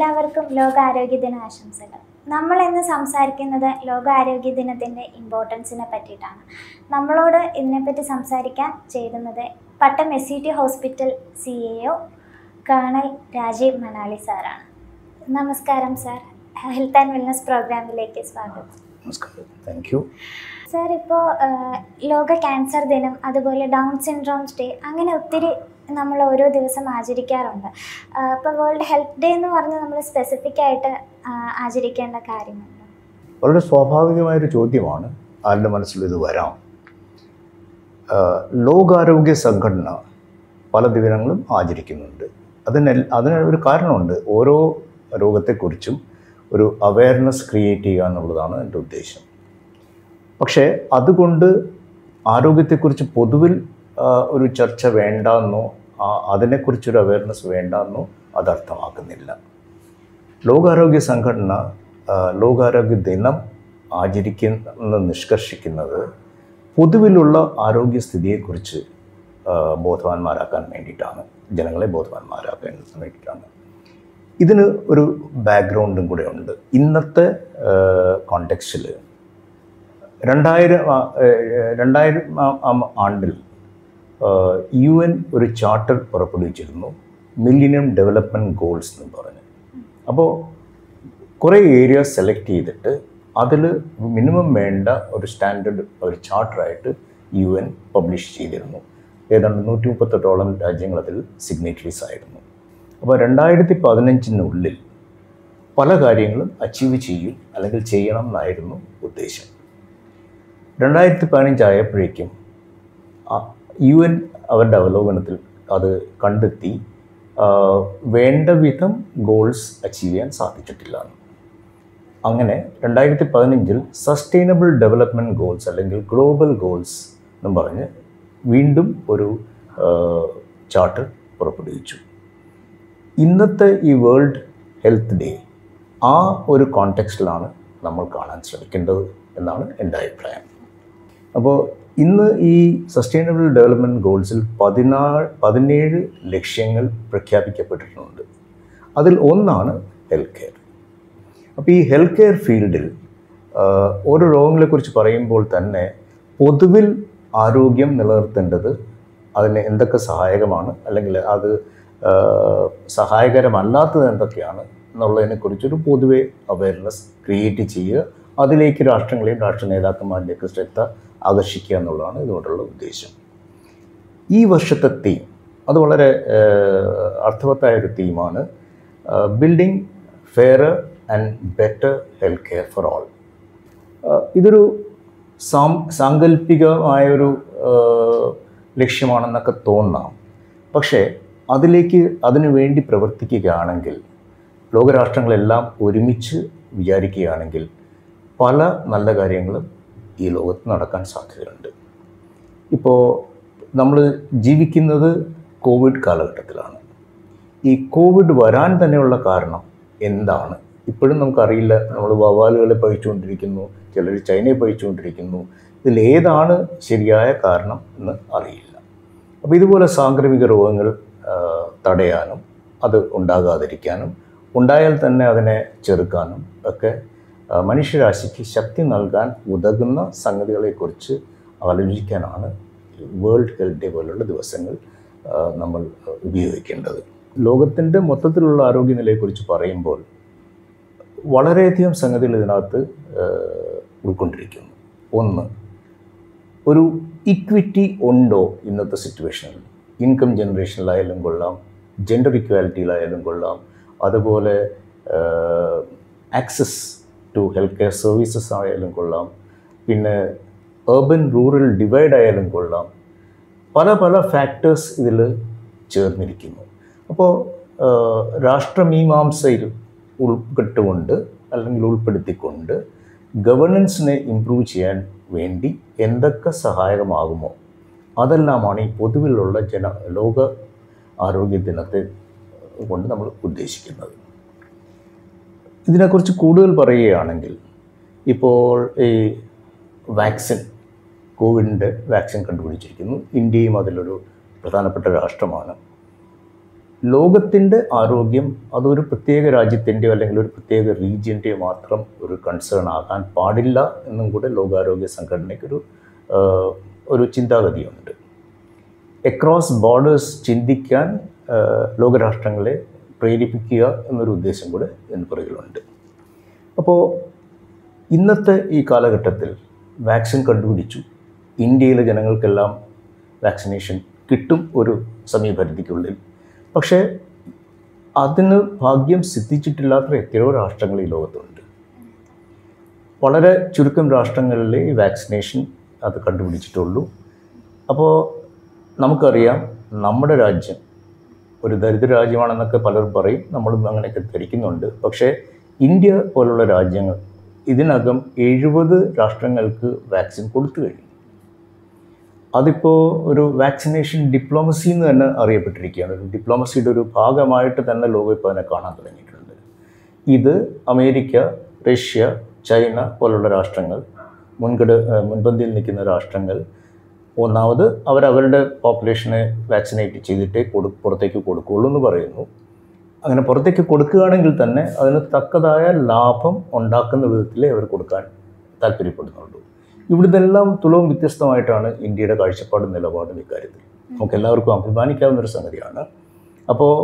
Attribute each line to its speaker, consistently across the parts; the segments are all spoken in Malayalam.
Speaker 1: എല്ലാവർക്കും ലോകാരോഗ്യ ദിന ആശംസകൾ നമ്മൾ ഇന്ന് സംസാരിക്കുന്നത് ലോകാരോഗ്യ ദിനത്തിൻ്റെ ഇമ്പോർട്ടൻസിനെ പറ്റിയിട്ടാണ് നമ്മളോട് ഇതിനെപ്പറ്റി സംസാരിക്കാൻ ചേരുന്നത് Pattom S C T hospital C A O colonel Rajeev Manali സാറാണ് നമസ്കാരം സാർ ഹെൽത്ത് ആൻഡ് വെൽനസ് പ്രോഗ്രാമിലേക്ക് സ്വാഗതം
Speaker 2: നമസ്കാരം താങ്ക് യു
Speaker 1: സാർ ഇപ്പോൾ ലോക ക്യാൻസർ ദിനം അതുപോലെ ഡൗൺ സിൻഡ്രോം ഡേ അങ്ങനെ ഒത്തിരി നമ്മൾ ഓരോ ദിവസം ആചരിക്കാറുണ്ട് ഇപ്പോൾ വേൾഡ് ഹെൽത്ത് ഡേ എന്ന് പറഞ്ഞ് നമ്മൾ സ്പെസിഫിക് ആയിട്ട് ആ, ആചരിക്കേണ്ട കാര്യമുണ്ട്
Speaker 2: വളരെ സ്വാഭാവികമായൊരു ചോദ്യമാണ് ആരുടെ മനസ്സിൽ ഇത് വരാം ആ, ലോകാരോഗ്യ സംഘടന പല ദിനങ്ങളും ആചരിക്കുന്നുണ്ട് അതിന് അതിന് ഒരു കാരണമുണ്ട് ഓരോ രോഗത്തെക്കുറിച്ചും ഒരു അവയർനെസ് ക്രിയേറ്റ് ചെയ്യുക എന്നുള്ളതാണ് എൻ്റെ ഉദ്ദേശം പക്ഷേ അതുകൊണ്ട് ആരോഗ്യത്തെക്കുറിച്ച് പൊതുവിൽ ആ, ഒരു ചർച്ച വേണ്ടെന്നോ ആ, അതിനെക്കുറിച്ചൊരു അവയർനെസ് വേണ്ടെന്നോ അത് അർത്ഥമാക്കുന്നില്ല ലോകാരോഗ്യ സംഘടന ആ, ലോകാരോഗ്യ ദിനം ആചരിക്കുന്ന നിഷ്കർഷിക്കുന്നത് പൊതുവിലുള്ള ആരോഗ്യസ്ഥിതിയെക്കുറിച്ച് ആ, ബോധവാന്മാരാക്കാൻ വേണ്ടിയിട്ടാണ് ജനങ്ങളെ ബോധവാന്മാരാക്കാൻ വേണ്ടിയിട്ടാണ് ഇതിന് ഒരു ബാക്ക്ഗ്രൗണ്ടും കൂടെ ഉണ്ട് ഇന്നത്തെ കോണ്ടെക്സ്റ്റിൽ രണ്ടായിരം ആ, ഏഹ്, രണ്ടായിരം ആ- ആം ആണ്ടിൽ യു എൻ ഒരു ചാർട്ടർ പുറപ്പെടുവിച്ചിരുന്നു മില്ലിനിയം ഡെവലപ്മെൻറ്റ് ഗോൾസ് എന്ന് പറഞ്ഞ് അപ്പോൾ കുറേ ഏരിയാസ് സെലക്ട് ചെയ്തിട്ട് അതിൽ മിനിമം വേണ്ട ഒരു സ്റ്റാൻഡേർഡ് ഒരു ചാർട്ടറായിട്ട് യു എൻ പബ്ലിഷ് ചെയ്തിരുന്നു ഏതാണ്ട് നൂറ്റി മുപ്പത്തെട്ടോളം രാജ്യങ്ങൾ അതിൽ സിഗ്നേറ്ററീസ് ആയിരുന്നു അപ്പോൾ രണ്ടായിരത്തി പതിനഞ്ചിനുള്ളിൽ പല കാര്യങ്ങളും അച്ചീവ് ചെയ്യും അല്ലെങ്കിൽ ചെയ്യണം എന്നായിരുന്നു ഉദ്ദേശം രണ്ടായിരത്തി പതിനഞ്ചായപ്പോഴേക്കും യു എൻ അവരുടെ അവലോകനത്തിൽ അത് കണ്ടെത്തി ആ, വേണ്ട വിധം ഗോൾസ് അച്ചീവ് ചെയ്യാൻ സാധിച്ചിട്ടില്ല എന്ന്. അങ്ങനെ രണ്ടായിരത്തി പതിനഞ്ചിൽ സസ്റ്റൈനബിൾ ഡെവലപ്മെൻറ്റ് ഗോൾസ് അല്ലെങ്കിൽ ഗ്ലോബൽ ഗോൾസ് എന്നും പറഞ്ഞ് വീണ്ടും ഒരു ചാർട്ടർ പുറപ്പെടുവിച്ചു ഇന്നത്തെ ഈ വേൾഡ് ഹെൽത്ത് ഡേ ആ ഒരു കോണ്ടെക്സ്റ്റിലാണ് നമ്മൾ കാണാൻ ശ്രമിക്കേണ്ടത് എന്നാണ് എൻ്റെ അഭിപ്രായം അപ്പോൾ ഇന്ന് ഈ സസ്റ്റൈനബിൾ ഡെവലപ്മെൻറ്റ് ഗോൾസിൽ പതിനാറ് പതിനേഴ് ലക്ഷ്യങ്ങൾ പ്രഖ്യാപിക്കപ്പെട്ടിട്ടുണ്ട് അതിൽ ഒന്നാണ് ഹെൽത്ത് കെയർ അപ്പോൾ ഈ ഹെൽത്ത് കെയർ ഫീൽഡിൽ ഓരോ രോഗങ്ങളെക്കുറിച്ച് പറയുമ്പോൾ തന്നെ പൊതുവിൽ ആരോഗ്യം നിലനിർത്തേണ്ടത് അതിന് എന്തൊക്കെ സഹായകമാണ് അല്ലെങ്കിൽ അത് ആ, സഹായകരമല്ലാത്തത് എന്തൊക്കെയാണ് എന്നുള്ളതിനെക്കുറിച്ചൊരു പൊതുവെ അവയർനെസ് ക്രിയേറ്റ് ചെയ്യുക അതിലേക്ക് രാഷ്ട്രങ്ങളെയും രാഷ്ട്ര നേതാക്കന്മാരുടെയൊക്കെ ശ്രദ്ധ ആകർഷിക്കുക എന്നുള്ളതാണ് ഇതുകൊണ്ടുള്ള ഉദ്ദേശം ഈ വർഷത്തെ തീം അത് വളരെ ഏഹ്, അർത്ഥവത്തായ ഒരു തീമാണ് building fair and better health care for all ഇതൊരു സാം സാങ്കല്പികമായൊരു ഏഹ്, ലക്ഷ്യമാണെന്നൊക്കെ തോന്നാം പക്ഷേ അതിലേക്ക് അതിനു വേണ്ടി പ്രവർത്തിക്കുകയാണെങ്കിൽ ലോകരാഷ്ട്രങ്ങളെല്ലാം ഒരുമിച്ച് വിചാരിക്കുകയാണെങ്കിൽ പല നല്ല കാര്യങ്ങളും ഈ ലോകത്ത് നടക്കാൻ സാധ്യതയുണ്ട് ഇപ്പോൾ നമ്മൾ ജീവിക്കുന്നത് കോവിഡ് കാലഘട്ടത്തിലാണ് ഈ കോവിഡ് വരാൻ തന്നെയുള്ള കാരണം എന്താണ് ഇപ്പോഴും നമുക്കറിയില്ല നമ്മൾ വവ്വാലുകളെ പഴിച്ചുകൊണ്ടിരിക്കുന്നു ചിലർ ചൈനയെ പഴിച്ചുകൊണ്ടിരിക്കുന്നു ഇതിലേതാണ് ശരിയായ കാരണം എന്ന് അറിയില്ല അപ്പോൾ ഇതുപോലെ സാംക്രമിക രോഗങ്ങൾ ആ, തടയാനും അത് ഉണ്ടാകാതിരിക്കാനും ഉണ്ടായാൽ തന്നെ അതിനെ ചെറുക്കാനും ഒക്കെ ആ, മനുഷ്യരാശിക്ക് ശക്തി നൽകാൻ ഉതകുന്ന സംഗതികളെക്കുറിച്ച് ആലോചിക്കാനാണ് വേൾഡ് ഹെൽത്ത് ഡേ പോലുള്ള ദിവസങ്ങൾ ആ, നമ്മൾ ഉപയോഗിക്കേണ്ടത് ലോകത്തിൻ്റെ മൊത്തത്തിലുള്ള ആരോഗ്യനിലയെക്കുറിച്ച് പറയുമ്പോൾ വളരെയധികം സംഗതികൾ ഇതിനകത്ത് ആ, ഉൾക്കൊണ്ടിരിക്കുന്നു ഒന്ന് ഒരു ഇക്വിറ്റി ഉണ്ടോ ഇന്നത്തെ സിറ്റുവേഷനിൽ ഇൻകം ജനറേഷനിലായാലും കൊള്ളാം ജെൻഡർ ഇക്വാലിറ്റിയിലായാലും കൊള്ളാം അതുപോലെ access to health care services ആയാലും കൊള്ളാം പിന്നെ ഏർബൻ റൂറൽ ഡിവൈഡ് ആയാലും കൊള്ളാം പല പല ഫാക്ടേഴ്സ് ഇതിൽ ചേർന്നിരിക്കുന്നു അപ്പോൾ രാഷ്ട്രമീമാംസയിൽ ഉൾപ്പെട്ടുകൊണ്ട് അല്ലെങ്കിൽ ഉൾപ്പെടുത്തിക്കൊണ്ട് ഗവേണൻസിനെ ഇമ്പ്രൂവ് ചെയ്യാൻ വേണ്ടി എന്തൊക്കെ സഹായകമാകുമോ അതെല്ലാമാണ് ഈ പൊതുവിലുള്ള ജന ലോക ആരോഗ്യ ദിനത്തെ കൊണ്ട് നമ്മൾ ഉദ്ദേശിക്കുന്നത് ഇതിനെക്കുറിച്ച് കൂടുതൽ പറയുകയാണെങ്കിൽ ഇപ്പോൾ ഈ വാക്സിൻ കോവിഡിൻ്റെ വാക്സിൻ കണ്ടുപിടിച്ചിരിക്കുന്നു ഇന്ത്യയും അതിലൊരു പ്രധാനപ്പെട്ട രാഷ്ട്രമാണ് ലോകത്തിൻ്റെ ആരോഗ്യം അതൊരു പ്രത്യേക രാജ്യത്തിൻ്റെയോ അല്ലെങ്കിൽ ഒരു പ്രത്യേക റീജിയൻ്റെയോ മാത്രം ഒരു കൺസേൺ ആകാൻ പാടില്ല എന്നും കൂടെ ലോകാരോഗ്യ സംഘടനയ്ക്കൊരു ആ, ഒരു ചിന്താഗതിയുണ്ട് എക്രോസ് ബോർഡേഴ്സ് ചിന്തിക്കാൻ ആ, ലോകരാഷ്ട്രങ്ങളെ പ്രേരിപ്പിക്കുക എന്നൊരു ഉദ്ദേശം കൂടെ എന്ന് പുറകിലുണ്ട് അപ്പോൾ ഇന്നത്തെ ഈ കാലഘട്ടത്തിൽ വാക്സിൻ കണ്ടുപിടിച്ചു ഇന്ത്യയിലെ ജനങ്ങൾക്കെല്ലാം വാക്സിനേഷൻ കിട്ടും ഒരു സമയപരിധിക്കുള്ളിൽ പക്ഷേ അതിന് ഭാഗ്യം സിദ്ധിച്ചിട്ടില്ലാത്ത എത്രയോ രാഷ്ട്രങ്ങൾ ഈ ലോകത്തുണ്ട് വളരെ ചുരുക്കം രാഷ്ട്രങ്ങളിലെ ഈ വാക്സിനേഷൻ അത് കണ്ടുപിടിച്ചിട്ടുള്ളൂ അപ്പോൾ നമുക്കറിയാം നമ്മുടെ രാജ്യം ഒരു ദരിദ്ര രാജ്യമാണെന്നൊക്കെ പലരും പറയും നമ്മളും അങ്ങനെയൊക്കെ ധരിക്കുന്നുണ്ട് പക്ഷേ ഇന്ത്യ പോലുള്ള രാജ്യങ്ങൾ ഇതിനകം എഴുപത് രാഷ്ട്രങ്ങൾക്ക് വാക്സിൻ കൊടുത്തു കഴിഞ്ഞു അതിപ്പോൾ ഒരു വാക്സിനേഷൻ ഡിപ്ലോമസി എന്ന് തന്നെ അറിയപ്പെട്ടിരിക്കുകയാണ് ഒരു ഡിപ്ലോമസിയുടെ ഒരു ഭാഗമായിട്ട് തന്നെ ലോകം ഇപ്പോൾ അതിനെ കാണാൻ തുടങ്ങിയിട്ടുണ്ട് ഇത് അമേരിക്ക റഷ്യ ചൈന പോലുള്ള രാഷ്ട്രങ്ങൾ മുൻകട ഏഹ് മുൻപന്തിയിൽ നിൽക്കുന്ന രാഷ്ട്രങ്ങൾ ഒന്നാമത് അവരവരുടെ പോപ്പുലേഷനെ വാക്സിനേറ്റ് ചെയ്തിട്ടേ കൊടു പുറത്തേക്ക് കൊടുക്കുകയുള്ളൂ എന്ന് പറയുന്നു അങ്ങനെ പുറത്തേക്ക് കൊടുക്കുകയാണെങ്കിൽ തന്നെ അതിന് തക്കതായ ലാഭം ഉണ്ടാക്കുന്ന വിധത്തിലേ അവർ കൊടുക്കാൻ താല്പര്യപ്പെടുന്നുള്ളൂ ഇവിടുന്നെല്ലാം തുലവും വ്യത്യസ്തമായിട്ടാണ് ഇന്ത്യയുടെ കാഴ്ചപ്പാടും നിലപാടും ഇക്കാര്യത്തിൽ നമുക്ക് എല്ലാവർക്കും അഭിമാനിക്കാവുന്ന ഒരു സംഗതിയാണ് അപ്പോൾ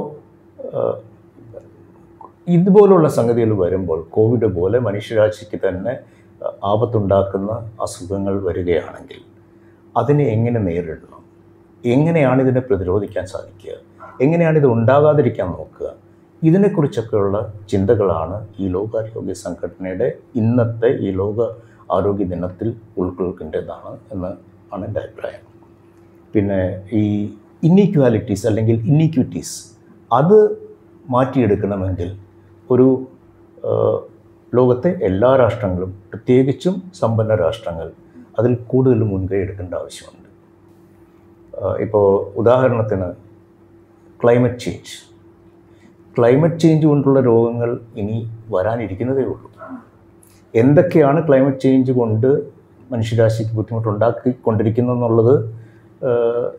Speaker 2: ഇതുപോലുള്ള സംഗതികൾ വരുമ്പോൾ കോവിഡ് പോലെ മനുഷ്യരാശിക്ക് തന്നെ അഹ്, ആപത്തുണ്ടാക്കുന്ന അസുഖങ്ങൾ വരികയാണെങ്കിൽ അതിനെ എങ്ങനെ നേരിടണം എങ്ങനെയാണ് ഇതിനെ പ്രതിരോധിക്കാൻ സാധിക്കുക എങ്ങനെയാണ് ഇത് ഉണ്ടാകാതിരിക്കാൻ നോക്കുക ഇതിനെക്കുറിച്ചൊക്കെയുള്ള ചിന്തകളാണ് ഈ ലോകാരോഗ്യ സംഘടനയുടെ ഇന്നത്തെ ഈ ലോക ആരോഗ്യ ദിനത്തിൽ ഉൾക്കൊള്ളുക്കേണ്ടതാണ് എന്ന് ആണ് എൻ്റെ അഭിപ്രായം പിന്നെ ഈ ഇന്നീക്വാലിറ്റീസ് അല്ലെങ്കിൽ ഇന്നീക്വിറ്റീസ് അത് മാറ്റിയെടുക്കണമെങ്കിൽ ഒരു ആ, ലോകത്തെ എല്ലാ രാഷ്ട്രങ്ങളും പ്രത്യേകിച്ചും സമ്പന്ന രാഷ്ട്രങ്ങൾ അതിൽ കൂടുതൽ മുൻകൈ എടുക്കേണ്ട ആവശ്യമുണ്ട് ഇപ്പോൾ ഉദാഹരണത്തിന് ക്ലൈമറ്റ് ചേഞ്ച് ക്ലൈമറ്റ് ചേഞ്ച് കൊണ്ടുള്ള രോഗങ്ങൾ ഇനി വരാനിരിക്കുന്നതേ ഉള്ളൂ എന്തൊക്കെയാണ് ക്ലൈമറ്റ് ചേഞ്ച് കൊണ്ട് മനുഷ്യരാശിക്ക് ബുദ്ധിമുട്ടുണ്ടാക്കിക്കൊണ്ടിരിക്കുന്നു എന്നുള്ളത് ആ,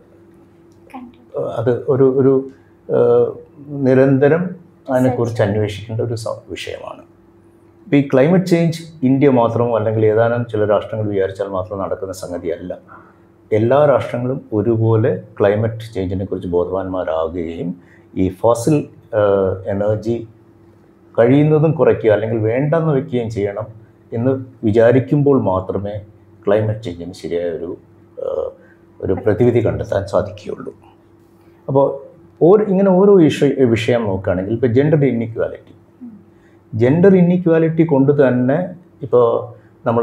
Speaker 1: കണ്ടു
Speaker 2: അത് ഒരു ഒരു ആ, നിരന്തരം അതിനെക്കുറിച്ച് അന്വേഷിക്കേണ്ട ഒരു സ- വിഷയമാണ് ഇപ്പോൾ ഈ ക്ലൈമറ്റ് ചേഞ്ച് ഇന്ത്യ മാത്രമോ അല്ലെങ്കിൽ ഏതാനും ചില രാഷ്ട്രങ്ങൾ വിചാരിച്ചാൽ മാത്രം നടക്കുന്ന സംഗതിയല്ല എല്ലാ രാഷ്ട്രങ്ങളും ഒരുപോലെ ക്ലൈമറ്റ് ചേഞ്ചിനെ കുറിച്ച് ബോധവാന്മാരാകുകയും ഈ ഫോസിൽ എനർജി കഴിയുന്നതും കുറയ്ക്കുക അല്ലെങ്കിൽ വേണ്ടെന്ന് വയ്ക്കുകയും ചെയ്യണം എന്ന് വിചാരിക്കുമ്പോൾ മാത്രമേ ക്ലൈമറ്റ് ചേഞ്ചിന് ശരിയായ ഒരു ആ, ഒരു പ്രതിവിധി കണ്ടെത്താൻ സാധിക്കുകയുള്ളൂ അപ്പോൾ ഓരോ ഇങ്ങനെ ഓരോ വിഷയ വിഷയം നോക്കുകയാണെങ്കിൽ ഇപ്പോൾ ജെൻഡർ ഇന്നിക്വാലിറ്റി ജെൻഡർ ഇന്നിക്വാലിറ്റി കൊണ്ട് തന്നെ ഇപ്പോൾ നമ്മൾ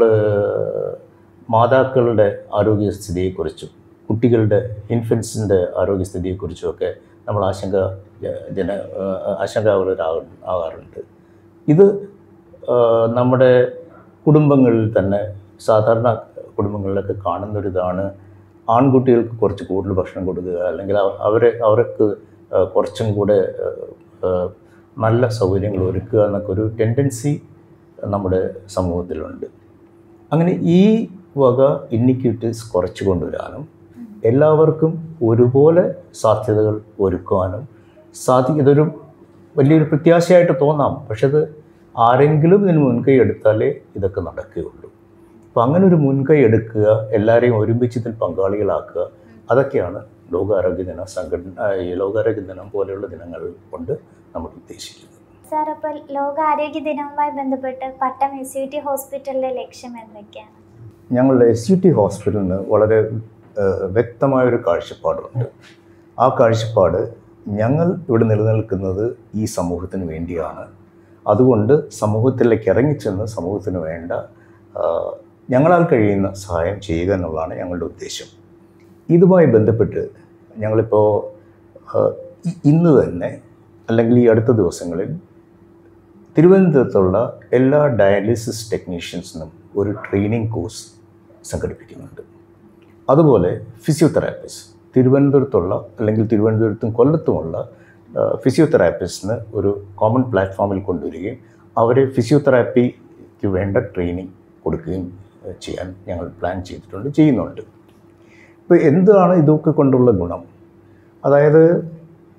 Speaker 2: മാതാക്കളുടെ ആരോഗ്യസ്ഥിതിയെക്കുറിച്ചും കുട്ടികളുടെ ഇൻഫൻസിൻ്റെ ആരോഗ്യസ്ഥിതിയെക്കുറിച്ചുമൊക്കെ നമ്മൾ ആശങ്ക ജ- ജന ആശങ്കാകുലരാക ആകാറുണ്ട് ഇത് ആ, നമ്മുടെ കുടുംബങ്ങളിൽ തന്നെ സാധാരണ കുടുംബങ്ങളിലൊക്കെ കാണുന്നൊരിതാണ് ആൺകുട്ടികൾക്ക് കുറച്ച് കൂടുതൽ ഭക്ഷണം കൊടുക്കുക അല്ലെങ്കിൽ അവ- അവരെ അവർക്ക് ആ, കുറച്ചും കൂടെ ആ, ആ, നല്ല സൗകര്യങ്ങൾ ഒരുക്കുക എന്നൊക്കെ ഒരു ടെൻഡൻസി നമ്മുടെ സമൂഹത്തിലുണ്ട് അങ്ങനെ ഈ വക ഇന്നിക്വിറ്റീസ് കുറച്ച് കൊണ്ടുവരാനും എല്ലാവർക്കും ഒരുപോലെ സാധ്യതകൾ ഒരുക്കുവാനും സാധി ഇതൊരു വലിയൊരു പ്രത്യാശയായിട്ട് തോന്നാം പക്ഷെ അത് ആരെങ്കിലും ഇതിന് മുൻകൈ എടുത്താലേ ഇതൊക്കെ നടക്കുകയുള്ളൂ അപ്പോൾ അങ്ങനെ ഒരു മുൻകൈ എടുക്കുക എല്ലാവരെയും ഒരുമിച്ച് ഇതിൽ പങ്കാളികളാക്കുക അതൊക്കെയാണ് ലോകാരോഗ്യ ദിന സംഘടന ഈ ലോകാരോഗ്യ ദിനം പോലെയുള്ള ദിനങ്ങൾ കൊണ്ട് നമ്മൾ ഉദ്ദേശിക്കുന്നത്
Speaker 1: സാർ അപ്പോൾ ലോകാരോഗ്യ ദിനവുമായി ബന്ധപ്പെട്ട് പട്ടം എസ് യു ടി ഹോസ്പിറ്റലിലെ ലക്ഷ്യം എന്തൊക്കെയാണ്
Speaker 2: ഞങ്ങളുടെ എസ് യു ടി ഹോസ്പിറ്റലിന് വളരെ ഏഹ്, വ്യക്തമായൊരു കാഴ്ചപ്പാടുണ്ട് ആ കാഴ്ചപ്പാട് ഞങ്ങൾ ഇവിടെ നിലനിൽക്കുന്നത് ഈ സമൂഹത്തിന് വേണ്ടിയാണ് അതുകൊണ്ട് സമൂഹത്തിലേക്ക് ഇറങ്ങിച്ചെന്ന് സമൂഹത്തിന് വേണ്ട ആഹ്, ഞങ്ങളാൽ കഴിയുന്ന സഹായം ചെയ്യുക എന്നുള്ളതാണ് ഞങ്ങളുടെ ഉദ്ദേശം ഇതുമായി ബന്ധപ്പെട്ട് ഞങ്ങളിപ്പോൾ ആഹ്, ഇ- ഇന്ന് തന്നെ അല്ലെങ്കിൽ ഈ അടുത്ത ദിവസങ്ങളിൽ തിരുവനന്തപുരത്തുള്ള എല്ലാ ഡയാലിസിസ് ടെക്നീഷ്യൻസിനും ഒരു ട്രെയിനിങ് കോഴ്സ് സംഘടിപ്പിക്കുന്നുണ്ട് അതുപോലെ ഫിസിയോതെറാപ്പിസ്റ്റ് തിരുവനന്തപുരത്തുള്ള അല്ലെങ്കിൽ തിരുവനന്തപുരത്തും കൊല്ലത്തുമുള്ള ആ, ഫിസിയോതെറാപ്പിസ്റ്റിന് ഒരു കോമൺ പ്ലാറ്റ്ഫോമിൽ കൊണ്ടുവരികയും അവരെ ഫിസിയോതെറാപ്പിക്ക് വേണ്ട ട്രെയിനിങ് കൊടുക്കുകയും ആ, ചെയ്യാൻ ഞങ്ങൾ പ്ലാൻ ചെയ്തിട്ടുണ്ട് ചെയ്യുന്നുണ്ട് ഇപ്പോൾ എന്താണ് ഇതൊക്കെ കൊണ്ടുള്ള ഗുണം അതായത്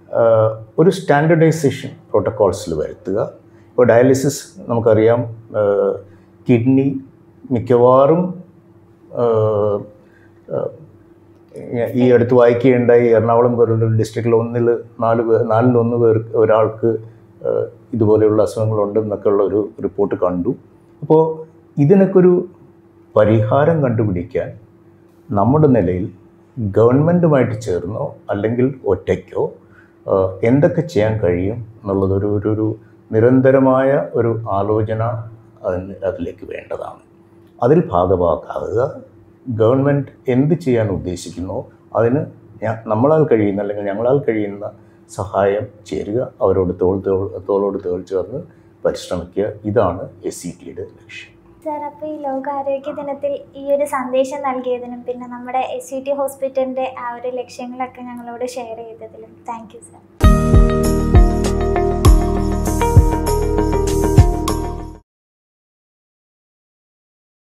Speaker 2: ആഹ്, ഒരു സ്റ്റാൻഡർഡൈസേഷൻ പ്രോട്ടോക്കോൾസിൽ വരുത്തുക ഇപ്പോൾ ഡയാലിസിസ് നമുക്കറിയാം കിഡ്നി മിക്കവാറും ആഹ്, ആഹ്, ഈ അടുത്ത് വായിക്കുകയുണ്ടായി എറണാകുളം പോലുള്ള ഡിസ്ട്രിക്റ്റിൽ ഒന്നിൽ നാല് പേർ നാലിലൊന്ന് പേർ ഒരാൾക്ക് ആഹ്, ഇതുപോലെയുള്ള അസുഖങ്ങളുണ്ടെന്നൊക്കെ ഉള്ള ഒരു റിപ്പോർട്ട് കണ്ടു അപ്പോൾ ഇതിനൊക്കെ ഒരു പരിഹാരം കണ്ടുപിടിക്കാൻ നമ്മുടെ നിലയിൽ ഗവൺമെൻറ്റുമായിട്ട് ചേർന്നോ അല്ലെങ്കിൽ ഒറ്റയ്ക്കോ ആഹ്, എന്തൊക്കെ ചെയ്യാൻ കഴിയും എന്നുള്ളതൊരു ഒരു ഒരു നിരന്തരമായ ഒരു ആലോചന അതിന് അതിലേക്ക് വേണ്ടതാണ് അതിൽ ഭാഗഭാക്കാവുക ഗവൺമെൻറ് എന്ത് ചെയ്യാൻ ഉദ്ദേശിക്കുന്നോ അതിന് ഞ- നമ്മളാൽ കഴിയുന്ന അല്ലെങ്കിൽ ഞങ്ങളാൽ കഴിയുന്ന സഹായം ചേരുക അവരോട് തോൾ തോൾ തോളോട് തോൾ ചേർന്ന് പരിശ്രമിക്കുക ഇതാണ് എസ് സി ടിയുടെ ലക്ഷ്യം
Speaker 1: സാർ അപ്പോൾ ഈ ലോകാരോഗ്യ ദിനത്തിൽ ഈ ഒരു സന്ദേശം നൽകിയതിനും പിന്നെ നമ്മുടെ എസ് സി ടി ഹോസ്പിറ്റലിൻ്റെ ആ ഒരു ലക്ഷ്യങ്ങളൊക്കെ ഞങ്ങളോട് ഷെയർ ചെയ്തതിലും താങ്ക് യു സാർ